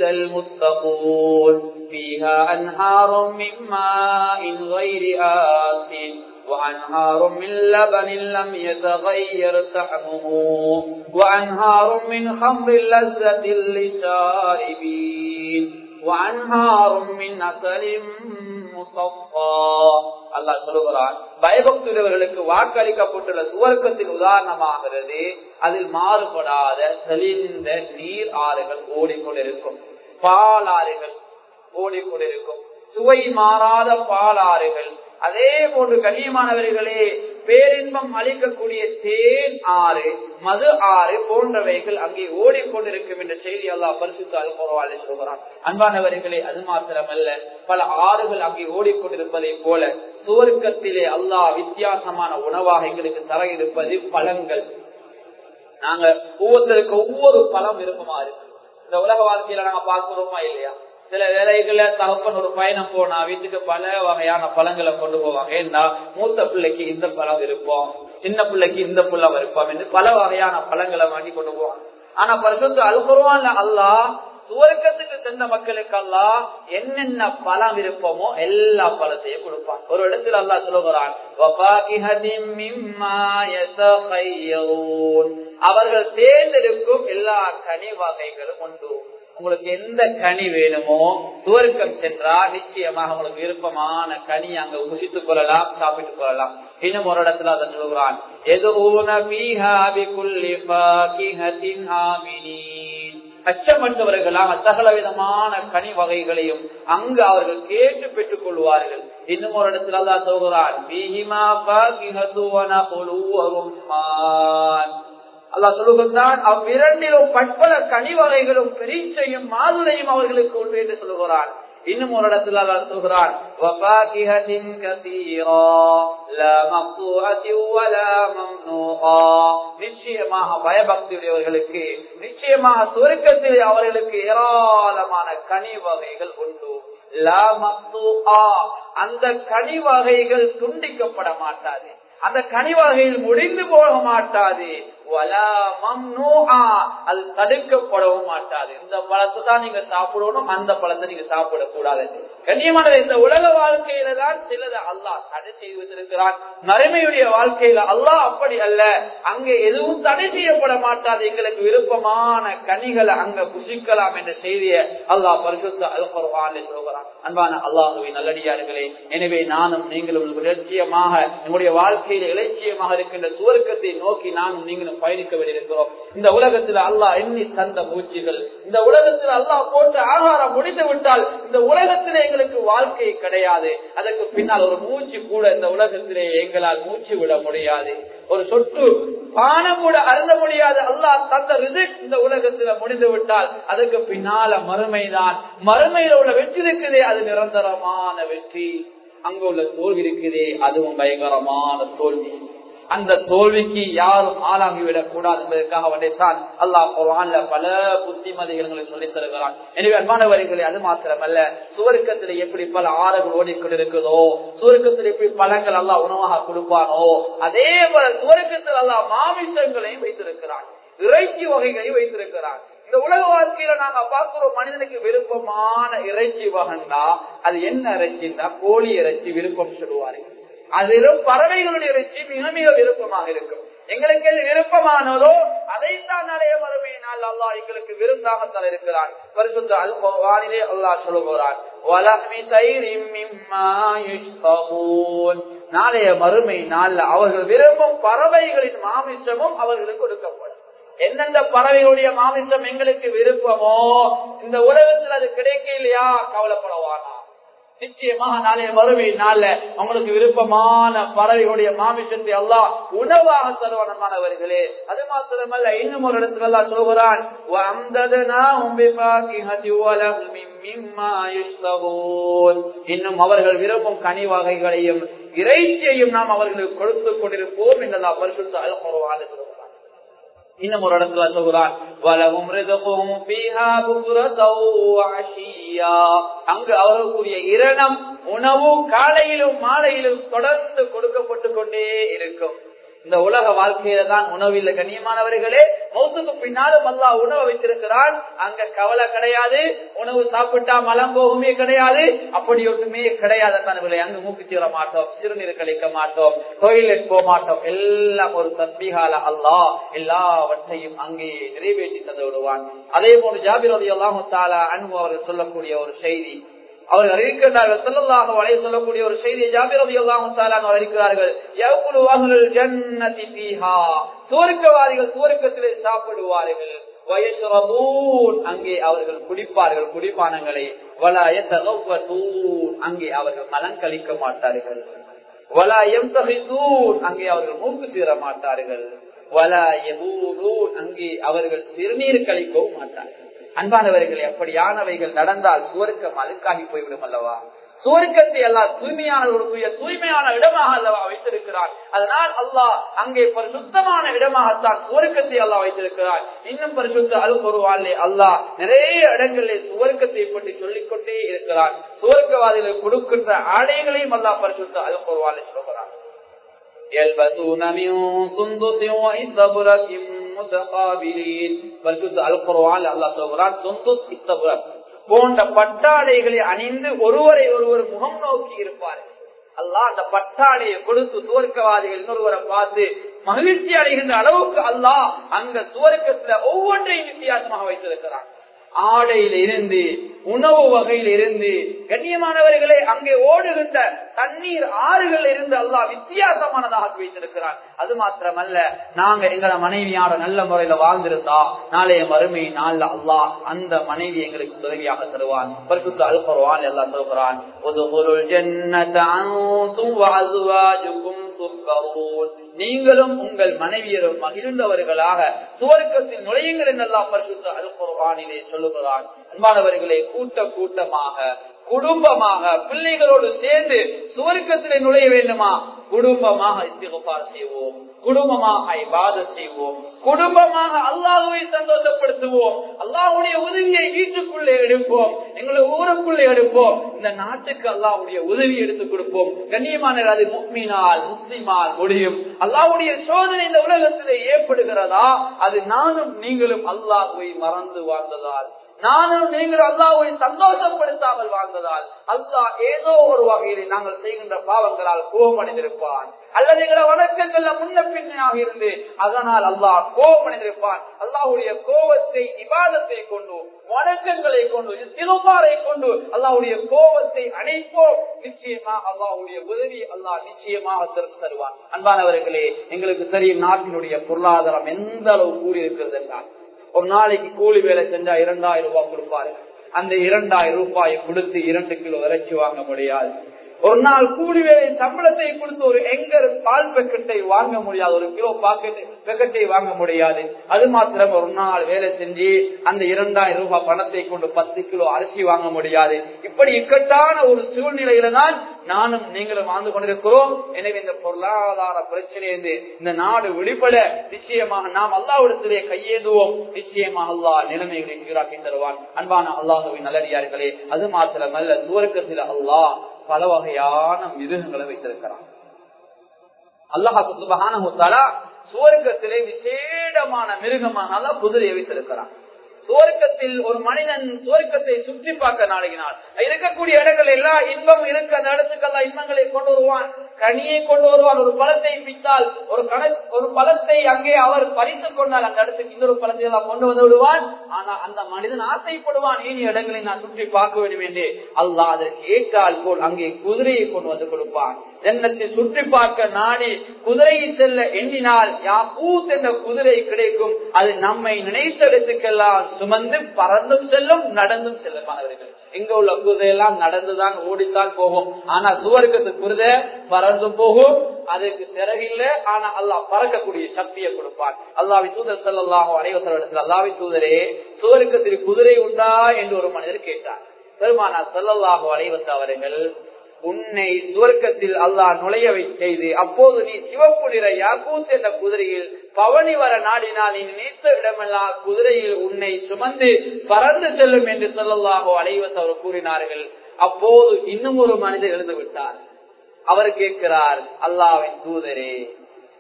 المتقون فيها أنهار من ماء غير آسن وأنهار من لبن لم يتغير طعمه وأنهار من خمر لذة للشاربين وأنهار من عسل مصفى அல்லாஹ் சொல்லுகிறான் பயபக்துள்ளவர்களுக்கு வாக்களிக்கப்பட்டுள்ள சுவர்க்கத்தின் உதாரணமாகிறது அதில் மாறுபடாத தெளிந்த நீர் ஆறுகள் ஓடிக்கொண்டிருக்கும் பாலாறுகள் ஓடிக்கொண்டிருக்கும் சுவை மாறாத பாலாறுகள் அதே போன்று கண்ணியமானவர்களே பேரின்பம் அளிக்கக்கூடிய தேன் ஆறு மது ஆறு போன்றவைகள் அங்கே ஓடிக்கொண்டிருக்கும் என்ற செய்தி அல்லா பரிசுத்தால் போறவாள் சொல்கிறான் அன்பானவர்களே அது மாத்திரமல்ல பல ஆறுகள் அங்கே ஓடிக்கொண்டிருப்பதை போல சுவர்க்கத்திலே அல்லாஹ் வித்தியாசமான உணவாக எங்களுக்கு தர இருப்பது பழங்கள் நாங்க ஒவ்வொருத்தருக்கு ஒவ்வொரு பழம் விருப்பமா இருக்கு இந்த உலக வாழ்க்கையில நாங்க பார்க்கிறோமா இல்லையா சில வேலைகள்ல தகப்பன் ஒரு பயணம் போனா வீட்டுக்கு பல வகையான பழங்களை கொண்டு போவாங்க ஏன்னா மூத்த பிள்ளைக்கு இந்த பழம் விருப்பம் சின்ன பிள்ளைக்கு இந்த பழம் விருப்பம் என்று பல வகையான பழங்களை வாங்கி கொண்டு போவாங்க ஆனா பரிசுத்து அல்குருவான் அல்லா சுவர்க்கத்துக்கு சென்ற மக்களுக்கு அல்லா என்னென்ன பழம் விருப்பமோ எல்லா பழத்தையும் கொடுப்பான் ஒரு இடத்துல அல்லா சொல்லுகிறான் அவர்கள் தேர்ந்தெடுக்கும் எல்லா கனி வகைகளும் உண்டு உங்களுக்கு எந்த கனி வேணுமோ சுவர்க்கம் சென்றா நிச்சயமாக உங்களுக்கு விருப்பமான கனி அங்க குசித்துக் கொள்ளலாம் சாப்பிட்டுக் கொள்ளலாம் இன்னும் ஒரு இடத்துல அதை சொல்கிறான் அச்சமற்றவர்களாக சகல விதமான கனி வகைகளையும் அங்கு அவர்கள் கேட்டு பெற்றுக் கொள்வார்கள் இன்னும் ஒரு இடத்துல தான் சொல்கிறான் அல்லா சொல்லுகிறான் அவ்விரண்டிலும் பற்பல கனி வகைகளும் பெரீச்சையும் மாதுளையும் அவர்களுக்கு உண்டு என்று சொல்லுகிறான் இன்னும் ஒரு இடத்துல சொல்கிறான் நிச்சயமாக பயபக்தியுடையவர்களுக்கு நிச்சயமாக சுருக்கத்திலே அவர்களுக்கு ஏராளமான கனி வகைகள் உண்டு அந்த கனி வகைகள் துண்டிக்கப்பட மாட்டாது அந்த கனி வகையில் முடிந்து போக மாட்டாது அது தடுக்கப்படவும் மாட்டாது இந்த பழத்தை தான் நீங்க சாப்பிடணும் அந்த பழத்தை நீங்க சாப்பிடக்கூடாது கண்ணியமான இந்த உலக வாழ்க்கையில தான் சிலது அல்லாஹ் தடை செய்து வைத்திருக்கிறான் மறுமையுடைய வாழ்க்கையில அல்லாஹ் அப்படி அல்ல அங்கே எதுவும் தடை செய்யப்பட மாட்டாது எங்களுக்கு விருப்பமான கனிகளை அங்க புசிக்கலாம் என்ற செய்தியை அல்லாஹ் பரிசுத்த அல்பருவான் சொல்கிறான் அன்பான அல்லாஹுவின் நல்லடியார்களே எனவே நானும் நீங்களும் இலட்சியமாக நம்முடைய வாழ்க்கையில இலட்சியமாக இருக்கின்ற சுவர்க்கத்தை நோக்கி நானும் நீங்களும் பயணிக்க வேண்டியிருக்கிறோம் இந்த உலகத்தில் அல்லாஹ் எண்ணி தந்த மூச்சுகள் இந்த உலகத்தில் அல்லாஹ் போட்டு ஆகாரம் முடித்து விட்டால் இந்த உலகத்திலே எங்களுக்கு வாழ்க்கை கிடையாது அதற்கு பின்னால் ஒரு மூச்சு கூட இந்த உலகத்திலே எங்களால் மூச்சு விட முடியாது ஒரு சொட்டு பானம் கூட அருந்த முடியாது அல்லாஹ் தந்த ரிசிக் இந்த உலகத்துல முடிந்து விட்டால் அதுக்கு பின்னால மறுமைதான் மறுமையில உள்ள வெற்றி இருக்குதே அது நிரந்தரமான வெற்றி அங்க உள்ள தோல்வி இருக்குதே அதுவும் பயங்கரமான தோல்வி அந்த தோல்விக்கு யாரும் ஆளாகிவிடக் கூடாது என்பதற்காக வந்தைத்தான் அல்லாஹ் குரான்ல பல புத்திமதிகளை சொல்லித் தருகிறான் எனவே அன்பானவர்களே அது மாத்திரமல்ல சுவர்க்கத்தில் எப்படி பல ஆறுகள் ஓடிக்கொண்டிருக்குதோ சுவர்க்கத்தில் எப்படி பழங்கள் அல்லாஹ் உணவாக கொடுப்பானோ அதே போல சுவர்க்கத்தில் அல்லாஹ் மாமிசங்களையும் வைத்திருக்கிறான் இறைச்சி வகைகளையும் வைத்திருக்கிறான் இந்த உலக வாழ்க்கையில நாங்க பாக்குறோம் மனிதனுக்கு விருப்பமான இறைச்சி வகண்டா அது என்ன இறைச்சின்னா கோழி இறைச்சி விருப்பம் சொல்லுவார்கள் அதிலும் பறவைகளுடைய இறைச்சி மிக மிக விருப்பமாக இருக்கும் எங்களுக்கு எது விருப்பமானதோ அதைத்தான் அடைய வறுமையினால் அல்லாஹ் எங்களுக்கு விருந்தாக தர இருக்கிறான் பரிசுத்த அல் குர்ஆனிலே அல்லாஹ் சொல்லுகிறான் வலஹ்மி தைரிம் மிம்மா யஷ்தஹூன் நாளைய மறுமை நாள்ல அவர்கள் விரும்பும் பறவைகளின் மாமிசமும் அவர்களுக்கு கொடுக்கப்படும் எந்தெந்த பறவைகளுடைய மாமிசம் எங்களுக்கு விருப்பமோ இந்த உலகத்தில் அது கிடைக்கலையா கவலைப்படவானா நிச்சயமாக நாளைய மறுமை நாள்ல உங்களுக்கு விருப்பமான பறவைகளுடைய மாமிசத்தை எல்லாம் உணவாக தருவனமானவர்களே அது மாத்திரமல்ல இன்னும் ஒரு இடத்துல எல்லாம் சொல்கிறான் இன்னும் அவர்கள் விரும்பும் கனி வகைகளையும் இறைச்சியையும் நாம் அவர்களுக்கு கொடுத்து கொண்டிருப்போம் என்றெல்லாம் பரிசுத்த அல்குறவான சொல்கிறான் இன்னும் ஒரு இடத்துல சொல்கிறான் வலவும் அங்கு அவர்களுக்குரிய இரணம் உணவு காலையிலும் மாலையிலும் தொடர்ந்து கொடுக்கப்பட்டு கொண்டே இருக்கும் இந்த உலக வாழ்க்கையில தான் உணவில்லை கண்ணியமானவர்களே மௌத்துக்கு பின்னாலும் அல்லா உணவை வைத்திருக்கிறான் அங்க கவலை கிடையாது உணவு சாப்பிட்டா மலம் போகுமே கிடையாது அப்படி ஒன்றுமே கிடையாது தனவில்லை அங்கு மூக்கு சீர மாட்டோம் சிறுநீர் கழிக்க மாட்டோம் டொய்லெட் போக மாட்டோம் எல்லாம் ஒரு தஸ்பிகால அல்லா எல்லாவற்றையும் அங்கே நிறைவேற்றி தந்து விடுவான் அதே போன்று ஜாபிர் அலி அல்லாஹு தாலா அன்பு அவர்கள் சொல்லக்கூடிய ஒரு செய்தி அவர்கள் அறிவிக்கின்றார்கள் செல்லல்லாக வளைய சொல்லக்கூடிய ஒரு செய்தியை ஜாபிர் அலி அல்லாஹு அறிவிக்கிறார்கள் சுவர்க்கவாதிகள் சுவர்க்கத்திலே சாப்பிடுவார்கள் அங்கே அவர்கள் குடிப்பார்கள் குடிப்பானங்களை அங்கே அவர்கள் மலம் கழிக்க மாட்டார்கள் அங்கே அவர்கள் மூக்கு சீர மாட்டார்கள் அங்கே அவர்கள் சிறுநீர் கழிக்கவும் மாட்டார்கள் அன்பானவர்கள் எப்படியானவைகள் நடந்தால் சுவர்க்கம் அழுக்காகி போய்விடும் அல்லவா சுவர்க்கத்தை எல்லாம் தூய்மையானவர்களுடைய தூய்மையான இடமாக அல்லவா வைத்திருக்கிறான் அதனால் அல்லாஹ் அங்கே பரிசுத்தமான இடமாகத்தான் சுவர்க்கத்தை அல்லாஹ் வைத்திருக்கிறான் இன்னும் பரிசுத்த அல் பொருவாளே அல்லாஹ் நிறைய இடங்களில் சுவர்க்கத்தை பற்றி சொல்லிக்கொண்டே இருக்கிறான் சுவர்க்கவாதிகள் கொடுக்கின்ற ஆடைகளையும் அல்லாஹ் பரிசுத்த அல் பொருவாளே சொல்கிறான் يلبسون من سندس وإستبرق متقابلين பரிசுத்த அல் குர்ஆன் அல்லாஹ் சொல்கிறான் சுந்துஸ் இஸ்தபரக் போன்ற பட்டாடைகளை அணிந்து ஒருவரை ஒருவர் முகம் நோக்கி இருப்பார்கள் அல்லாஹ் அந்த பட்டாடையை கொடுத்து சுவர்க்கவாதிகள் இன்னொருவரை பார்த்து மகிழ்ச்சி அடைகின்ற அளவுக்கு அல்லாஹ் அந்த சுவர்க்கத்துல ஒவ்வொன்றையும் வித்தியாசமாக வைத்திருக்கிறான் ஆடையில இருந்து உணவு வகையில் இருந்து கண்ணியமானவர்களே அங்கே ஓடுகின்ற தண்ணீர் ஆறுகள் இருந்து அல்லா வித்தியாசமானதாக வைத்திருக்கிறான் அது மாத்திரமல்ல நாங்க எங்களை மனைவியார நல்ல முறையில வாழ்ந்திருந்தா நாளைய மறுமை நாள்ல அல்லா அந்த மனைவி எங்களுக்கு உதவியாக தருவான் பரிசுத்த அல்பருவான் எல்லாம் சொல்கிறான் ஒரு பொருள் நீங்களும் உங்கள் மனைவியரும் மகிழ்ந்தவர்களாக சுவர்க்கத்தில் நுழையுங்கள் என்னெல்லாம் பரிசுத்த அல்பருவானிலே சொல்லுகிறான் அன்பானவர்களே கூட்ட கூட்டமாக குடும்பமாக பிள்ளைகளோடு சேர்ந்து சுவர்க்கத்திலே நுழைய வேண்டுமா குடும்பமாக இஸ்திகபார் செய்வோம் குடும்பமாக இபாத செய்வோம் குடும்பமாக அல்லாஹுவை சந்தோஷப்படுத்துவோம் அல்லாஹுடைய உதவியை வீட்டுக்குள்ளே எடுப்போம் எங்களை ஊருக்குள்ளே எடுப்போம் இந்த நாட்டுக்கு அல்லாஹுடைய உதவி எடுத்துக் கொடுப்போம் கண்ணியமான அது முக்மீனால் முஸ்லிமால் முடியும் அல்லாஹுடைய சோதனை இந்த உலகத்திலே ஏற்படுகிறதா அது நானும் நீங்களும் அல்லாஹுவை மறந்து வாழ்ந்ததால் நானும் நீங்கள் அல்லாஹுவை சந்தோஷப்படுத்தாமல் வாழ்ந்ததால் அல்லாஹ் ஏதோ ஒரு வகையில் நாங்கள் செய்கின்ற பாவங்களால் கோபமடைந்திருப்பான் அல்லது எங்களை வணக்கங்கள்ல முன்ன பின்னாக இருந்து அதனால் அல்லாஹ் கோபமடைந்திருப்பான் அல்லாஹுடைய கோபத்தை விவாதத்தை கொண்டு வணக்கங்களை கொண்டு திருமாரை கொண்டு அல்லாஹுடைய கோபத்தை அணைப்போம் நிச்சயமா அல்லாஹுடைய உதவி அல்லாஹ் நிச்சயமாக திறந்து தருவான் அன்பானவர்களே எங்களுக்கு தெரியும் நாட்டினுடைய பொருளாதாரம் எந்த அளவு கூடியிருக்கிறது என்றால் ஒரு நாளைக்கு கூலி வேலை செஞ்சா இரண்டாயிரம் ரூபாய் கொடுப்பாரு அந்த இரண்டாயிரம் ரூபாயை கொடுத்து இரண்டு கிலோ இறைச்சி வாங்க முடியாது ஒரு நாள் கூலி வேலை சம்பளத்தை கொடுத்து ஒரு எங்கர் பால் பெக்கெட்டை வாங்க முடியாது ஒரு கிலோ பாக்கெட் பெக்கெட்டை வாங்க முடியாது அது மாத்திரம் ஒரு நாள் வேலை செஞ்சு அந்த இரண்டாயிரம் ரூபாய் பணத்தை கொண்டு பத்து கிலோ அரிசி வாங்க முடியாது இப்படி இக்கட்டான ஒரு சூழ்நிலையில தான் நானும் நீங்களும் வாழ்ந்து கொண்டிருக்கிறோம் எனவே இந்த பொருளாதார பிரச்சனையிலிருந்து இந்த நாடு வெளிப்பட நிச்சயமாக நாம் அல்லாவிடத்திலே கையேந்துவோம் நிச்சயமாக அல்லாஹ் நிலைமைகளை சீராக்கி தருவான் அன்பான அல்லாஹுவின் நல்லடியார்களே அது மாத்திரமல்ல சுவர்க்கத்தில் அல்லாஹ் பல வகையான மிருகங்களை வைத்திருக்கிறான் அல்லாஹு சுபகான சுவர்க்கத்திலே விசேடமான மிருகமாக அல்லாஹ் குதிரையை வைத்திருக்கிறான் சுவர்க்கத்தில் ஒரு மனிதன் சுவர்க்கத்தை சுற்றி பார்க்க நாடுகினார் இருக்கக்கூடிய இடங்கள் எல்லா இன்பம் இருக்க அந்த இடத்துக்கெல்லாம் இன்பங்களை கொண்டு வருவான் கனியை கொண்டு வருவான் ஒரு பழத்தை பித்தால் ஒரு கண ஒரு பழத்தை அங்கே அவர் பறித்து கொண்டால் அந்த இடத்துக்கு இன்னொரு பழத்தை எல்லாம் கொண்டு வந்து விடுவான் ஆனா அந்த மனிதன் ஆசைப்படுவான் ஏனி இடங்களை நான் சுற்றி பார்க்க வேண்டும் என்று அல்லாஹ் அதற்கு ஏற்றால் போல் அங்கே குதிரையை கொண்டு வந்து கொடுப்பான் ஜன்னத்தை சுற்றி பார்க்க நாடி குதிரையை செல்ல எண்ணினால் யாக்கூத் என்ற குதிரை கிடைக்கும் அது நம்மை நினைத்த இடத்துக்கெல்லாம் சுமந்து பறந்தும் செல்லும் நடந்தும் செல்லும் மாணவர்கள் இங்க உள்ள குதிரை எல்லாம் நடந்துதான் ஓடித்தான் போகும் ஆனா சுவர்க்கத்து குருதை பறந்து போகும் அதுக்கு சிறகில்ல ஆனா அல்லாஹ் பறக்கக்கூடிய சக்தியை கொடுப்பான் அல்லாவி தூதர் செல்லாஹோ அனைவசர் இடத்துல அல்லாவி தூதரே சுவர்க்கத்தில் குதிரை உண்டா என்று ஒரு மனிதர் கேட்டார் பெருமானா செல்லல்லாஹோ அனைவசர் அவர்கள் உன்னை சுவர்க்கத்தில் அல்லாஹ் நுழைய செய்து அப்போது நீ சிவப்பு நிற யாக்கூத் என்ற குதிரையில் பவனி வர நாடினால் நீ நினைத்த இடமெல்லாம் குதிரையில் உன்னை சுமந்து பறந்து செல்லும் என்று சொல்லலாகோ அலைவஸ் அவர் கூறினார்கள் அப்போது இன்னும் ஒரு மனிதர் எழுந்து விட்டார் அவர் கேட்கிறார் அல்லாவின் தூதரே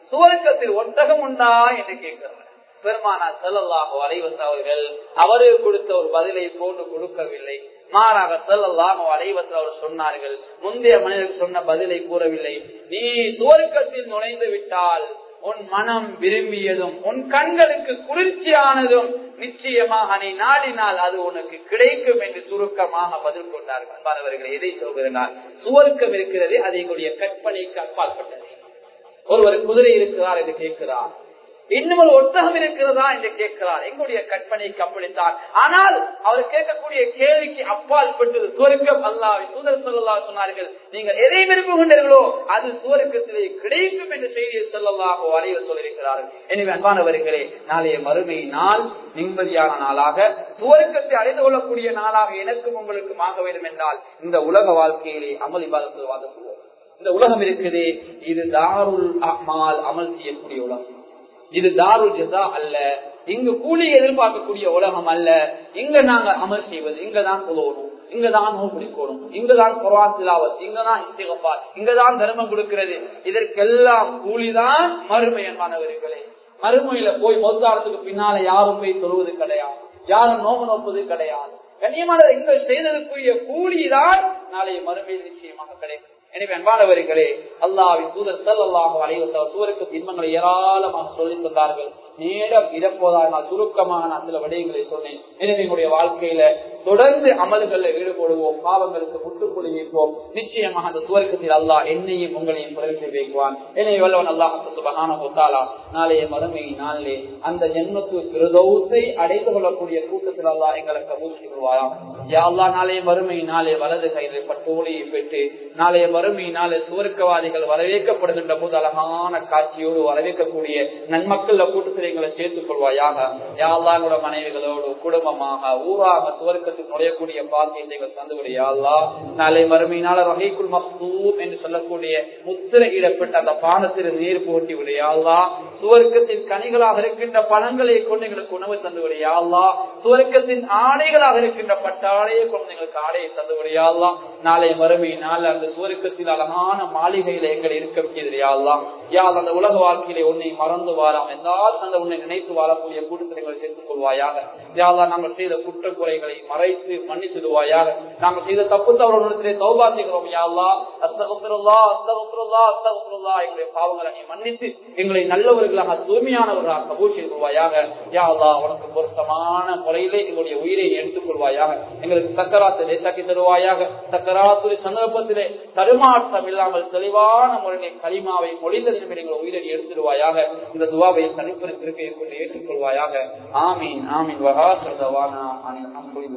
சுவர்க்கத்தில் ஒட்டகம் உண்டா என்று கேட்கிறார் பெருமானா செல்லல்லாஹோ அலைவஸ் அவர்கள் அவருக்கு கொடுத்த ஒரு பதிலை போன்று கொடுக்கவில்லை மாறாக செல்லல்லாஹோ அலைவஸ் அவர் சொன்னார்கள் முந்தைய மனிதருக்கு சொன்ன பதிலை கூறவில்லை நீ சுவர்க்கத்தில் நுழைந்து விட்டால் உன் மனம் விரும்பியதும் உன் கண்களுக்கு குளிர்ச்சியானதும் நிச்சயமாக நீ நாடினால் அது உனக்கு கிடைக்கும் என்று சுருக்கமாக பதில் கொண்டார்கள் அன்பானவர்கள் எதை சொல்கிறார் சுவர்க்கம் இருக்கிறது அது எங்களுடைய கற்பனைக்கு அப்பாற்பட்டது ஒருவர் குதிரை இருக்கிறார் என்று கேட்கிறார் இன்னும் ஒரு ஒட்டகம் இருக்கிறதா என்று கேட்கிறார் எங்களுடைய கற்பனைக்கு அப்படித்தான் ஆனால் அவர் கேட்கக்கூடிய கேள்விக்கு அப்பால் பட்டது சுவர்க்கம் அல்லாவை தூதர் சொல்லலா சொன்னார்கள் நீங்கள் எதை விரும்புகின்றீர்களோ அது சுவர்க்கத்திலே கிடைக்கும் என்று செய்தியை சொல்லலாக வரைய சொல்லியிருக்கிறார்கள் எனவே அன்பானவர்களே நாளைய மறுமை நாள் நிம்மதியான நாளாக சுவர்க்கத்தை அடைந்து கொள்ளக்கூடிய நாளாக எனக்கும் உங்களுக்கும் ஆக வேண்டும் என்றால் இந்த உலக வாழ்க்கையிலே அமளி பாதத்தில் வாழ்ந்துள்ளோம் இந்த உலகம் இருக்குது இது தாருல் அமால் அமல் செய்யக்கூடிய உலகம் இது தாருல் ஜசா அல்ல இங்கு கூலி எதிர்பார்க்கக்கூடிய உலகம் அல்ல இங்க நாங்க அமல் செய்வது இங்கதான் சொல்லணும் இங்கதான் நோய் பிடிக்கணும் இங்கதான் குரான் திலாவத் இங்கதான் இஸ்திகபார் இங்கதான் தர்மம் கொடுக்கிறது இதற்கெல்லாம் கூலிதான் மறுமையன்மானவர்களே மறுமையில போய் மொத்தாரத்துக்கு பின்னால யாரும் போய் தொழுவது கிடையாது யாரும் நோம நோப்பது கிடையாது கண்ணியமான இங்க செய்ததற்குரிய கூலிதான் நாளைய மறுமையில் நிச்சயமாக கிடைக்கும் எனவே அன்பானவர்களே அல்லாவின் தூதர் செல்லாக அலைவத்தவர் சூருக்கு இன்பங்களை ஏராளமாக சொல்லித் தந்தார்கள் நேரம் இடப்போதாக நான் சுருக்கமாக நான் சில விடயங்களை சொன்னேன் எனவே எங்களுடைய வாழ்க்கையில தொடர்ந்து அமல்களில் ஈடுபடுவோம் பாவங்களுக்கு முட்டுக்குழி வைப்போம் நிச்சயமாக அந்த சுவர்க்கத்தில் அல்லாஹ் என்னையும் உங்களையும் பிரவேசி வைக்குவான் எனவே வல்லவன் அல்லாஹ் சுபகான ஒத்தாலா நாளைய மறுமை நாளிலே அந்த ஜென்மத்து திருதௌசை அடைந்து கொள்ளக்கூடிய கூட்டத்தில் அல்லாஹ் எங்களை கபூசி கொள்வாராம் யா அல்லாஹ் நாளைய மறுமை நாளே வலது கையில் பட்டோலியை பெற்று நாளைய மறுமை நாளே சுவர்க்கவாதிகள் வரவேற்கப்படுகின்ற போது அழகான காட்சியோடு வரவேற்கக்கூடிய நன்மக்கள் கூட்டத்தில் எங்களை சேர்த்துக் கொள்வாயாக யாழ்லாங்களோட மனைவிகளோடு குடும்பமாக ஊராக சுவர்க்கத்தில் நுழையக்கூடிய பாக்கியத்தை எங்கள் தந்துவிடு யாழ்லா நாளை மறுமையினால ரஹீக்குல் மக்தூம் என்று சொல்லக்கூடிய முத்திரை இடப்பட்ட அந்த பானத்தில் நீர் போட்டி விடு யாழ்லா சுவர்க்கத்தின் கனிகளாக இருக்கின்ற பழங்களை கொண்டு எங்களுக்கு உணவு தந்துவிடு யாழ்லா சுவர்க்கத்தின் ஆடைகளாக இருக்கின்ற பட்டாடையை கொண்டு எங்களுக்கு ஆடையை தந்துவிடு யாழ்லா நாளை மறுமையினால் அந்த சுவர்க்கத்தில் அழகான மாளிகையில எங்களை இருக்க வைக்கிறது யாழ்லா யாழ் அந்த உலக வாழ்க்கையிலே உன்னை மறந்து வாராம் என்றால் அந்த உன்னை நினைத்து வாழக்கூடிய கூட்டத்தினங்களை சேர்த்துக் கொள்வாயாக யாழா நாங்கள் செய்த குற்ற குறைகளை மறைத்து மன்னித்துடுவாயாக நாங்கள் செய்த தப்பு தவறுகளிடத்திலே தௌபா செய்கிறோம் யாழ்லா அஸ்தகுல்லா அஸ்தகுல்லா அஸ்தகுல்லா எங்களுடைய பாவங்களை நீ மன்னித்து எங்களை நல்லவர்களாக தூய்மையானவர்களாக கபூர் செய்து கொள்வாயாக யாழ்லா உனக்கு பொருத்தமான முறையிலே எங்களுடைய உயிரை எடுத்துக் கொள்வாயாக எங்களுக்கு சக்கராத்தை லேசாக்கி தருவாயாக சக்கராத்துறை சந்தர்ப்பத்திலே தடுமாற்றம் இல்லாமல் தெளிவான முறையிலே களிமாவை மொழிந்த நிலைமை எங்கள் உயிரை எடுத்துடுவாயாக இந்த துவாவை தனிப்பெரும் திருக்கையை கொண்டு ஏற்றுக்கொள்வாயாக ஆமீன் ஆமீன் வகா சர்தவானா அனில்